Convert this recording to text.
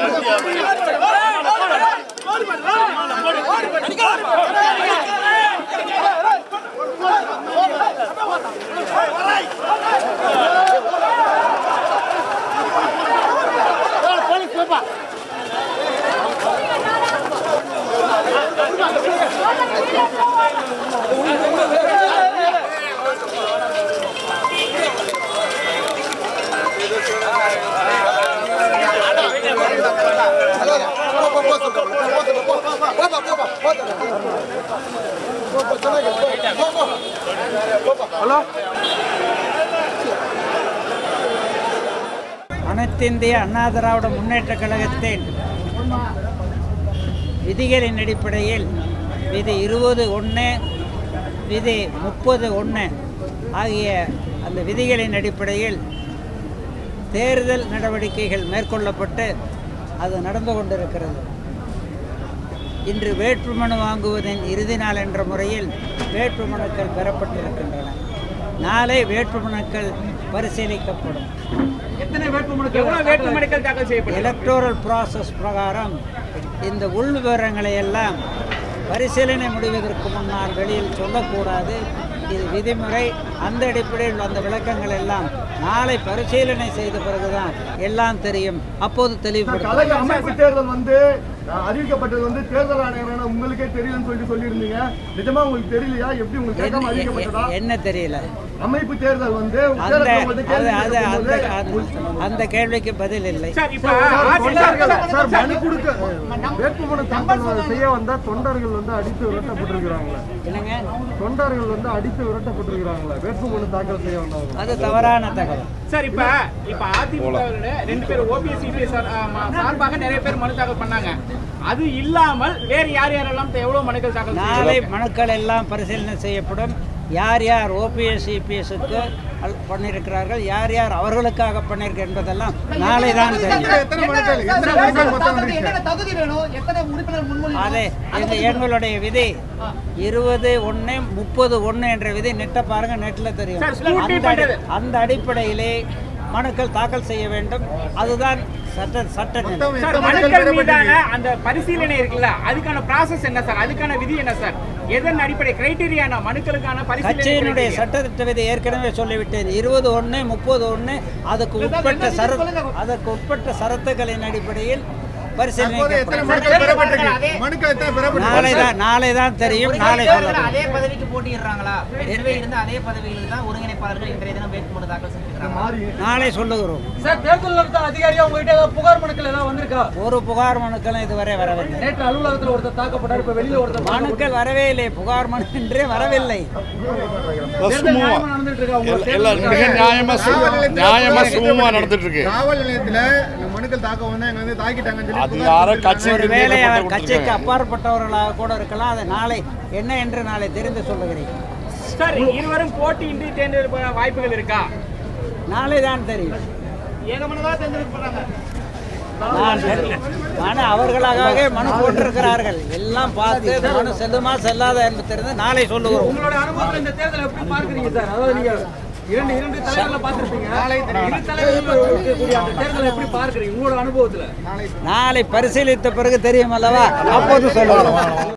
அனைத்திந்திய அண்ணா திராவிட முன்னேற்றக் கழகத்தின் விதிகளின் அடிப்படையில் விதி இருபது ஒன்று விதி முப்பது ஒன்று ஆகிய அந்த விதிகளின் அடிப்படையில் தேர்தல் நடவடிக்கைகள் மேற்கொள்ளப்பட்டு அது நடந்து கொண்டிருக்கிறது இன்று வேட்புமனு வாங்குவதின் இறுதி நாள் என்ற முறையில் வேட்புமனுக்கள் பெறப்பட்டிருக்கின்றன நாளை வேட்புமனுக்கள் பரிசீலிக்கப்படும் எத்தனை வேட்புமனுக்கள் எவ்வளவு வேட்புமனுக்கள் தாக்கல் செய்யப்படும் எலக்டோரல் ப்ராசஸ் பிரகாரம் இந்த உள் விவரங்களை எல்லாம் பரிசீலனை முடிவதற்கு முன்னால் வெளியில் சொல்லக்கூடாது இது விதிமுறை அந்த அடிப்படையில் அந்த விளக்கங்கள் எல்லாம் நாளை பரிசீலனை செய்த பிறகுதான் எல்லாம் தெரியும் அப்போது தெளிவுபடுத்தும் கழக அமைப்பு தேர்தல் வந்து அஹ், அறிவிக்கப்பட்டது வந்து தேர்தல் ஆணையர் உங்களுக்கே தெரியும்னு சொல்லிட்டு சொல்லியிருந்தீங்க நிஜமா உங்களுக்கு தெரியலையா எப்படி உங்களுக்கு கேட்காம அறிவிக்கப்பட்டதா என்ன- என்ன தெரியல அமைப்பு தேர்தல் வந்து அந்த உச்சநீதிமன்றத்தை அது கேள்வி அது அந்த கேட்கும்போது, அந்த- அந்த கேள்விக்கு பதில் இல்லை சார் இப்ப சார், ஆட்சி- தொண்டர்கள் சார், சார் சார், மனு கொடுக்க வேட்புமனு தாக்கல் செய்ய வந்த தொண்டர்கள் வந்து அடித்து விரட்டப்பட்டிருக்கிறாங்களே என்னங்க தொண்டர்கள் வந்து அடித்து விரட்டப்பட்டிருக்கிறாங்களே வேட்புமனு தாக்கல் செய்ய வந்தவங்க அது தவறான தகவல் சார் இப்ப இப்ப அதிமுக ரெண்டு பேரும் ஓபிஎஸ் சிபிஎஸ் சார்பாக நிறைய பேர் மனு தாக்கல் பண்ணாங்க அது இல்லாமல் வேற யார் யாரெல்லாம் எவ்வளவு மனுக்கள் தாக்கல் நாளை மனுக்கள் எல்லாம் பரிசீலனை செய்யப்படும் யார் யார் ஓபிஎஸ் சிபிஎஸ்க்கு பண்ணியிருக்கிறார்கள் யார் யார் அவர்களுக்காக பண்ணியிருக்க என்பதெல்லாம் நாளை தான் தெரியும் எத்தனை மனுக்கள் எத்தனை மனுக்கள் மொத்தம் வந்துருச்சு தகுதி வேணும் எத்தனை உறுப்பினர் முன்மொழி அதே எங்க எங்களுடைய விதி இருபது ஒன்று முப்பது ஒன்று என்ற விதி நெட்டை பாருங்க நெட்டில் தெரியும் சார், scrutiny அந்த அடி- பண்றது. அந்த அடிப்படையிலே மனுக்கள் தாக்கல் செய்ய வேண்டும் அதுதான் சட்ட சட்ட நிலை சார் மனுக்கள் மீதான அந்த பரிசீலனை இருக்குல்ல அதுக்கான ப்ராசஸ் என்ன சார் அதுக்கான விதி என்ன சார் எதன் அடிப்படை கிரைட்டீரியான மனுக்களுக்கான பரிசீலனை கட்சியினுடைய criteria? சட்டத்திட்ட விதி ஏற்கனவே சொல்லிவிட்டேன் இருபது ஒன்று முப்பது ஒன்று அதுக்கு உட்பட்ட சர அதற்கு உட்பட்ட சரத்துக்களின் அடிப்படையில் பரிசீலனை மனுக்கள் பெறப்பட்டிருக்கு மனுக்கள் எத்தனை பெறப்பட்டிருக்கு நாளை தான் நாளை தான் தெரியும் நாளை சொல்லப்படும் அதே பதவிக்கு போட்டியிடுறாங்களா ஏற்கனவே இருந்த அதே பதவியில் தான் ஒருங்கிணைப்பாளர்கள் இன்றைய தினம் வேட்புமனு தாக்கல் செஞ்சிருக்காங்க மாறி நாளை சொல்லுகிறோம் சார் தேர்தல் நடத்த அதிகாரியா உங்ககிட்ட ஏதாவது புகார் மனுக்கள் ஏதாவது வந்திருக்கா ஒரு புகார் மனுக்களும் இதுவரை வரவில்லை நேற்று அலுவலகத்துல ஒருத்தர் தாக்கப்பட்டார் இப்ப வெளியில ஒருத்தர் மனுக்கள் வரவே இல்லை புகார் மனு என்றே வரவில்லை தேர்தல் நியாயமா நடந்துட்டு இருக்கா உங்களுக்கு எல்லாம் மிக நியாயமா சு- நியாயமா சுமூகமா நடந்துட்டு இருக்கு காவல் நிலையத்துல இந்த மனுக்கள் தாக்க வந்தா எங்க வந்து தாக்கிட்டாங்கன்னு சொல்லி அது புகார் யாரோ கொடுத்திருக்காங்க. கட்சி ஒருவேளை அவர் கொடுத்திருக்காங்க. கட்சிக்கு அப்பாற்பட்டவர்களாக கூட இருக்கலாம் அதை நாளை என்ன என்று நாளை தெரிந்து சொல்லுகிறேன் சார் இருவரும் போட்டியின்றி தேர்ந்தெடுப்ப வாய்ப்புகள் இருக்கா நாளை தான் தெரியும் ஏகமனதா தேர்ந்தெடுக்கப்படுறாங்க நான் தெரி- நான் அவர்களாகவே மனு போட்டிருக்கிறார்கள் எல்லாம் பார்த்து இந்த மனு செல்லுமா செல்லாதா என்று தெரிந்து நாளை சொல்லுகிறோம் உங்களோட அனுபவத்துல இந்த தேர்தலை எப்படி பார்க்கறீங்க சார் அதாவது நீங்க இரண்டு இரண்டு தலைவர்களை பார்த்திருப்பீங்க இரு தலைவர்கள் இருக்கக்கூடிய அந்த தேர்தலை எப்படி பார்க்கறீங்க உங்களோட அனுபவத்துல நாளை பரிசீலித்த பிறகு தெரியும் அல்லவா அப்போது சொல்லுவோம்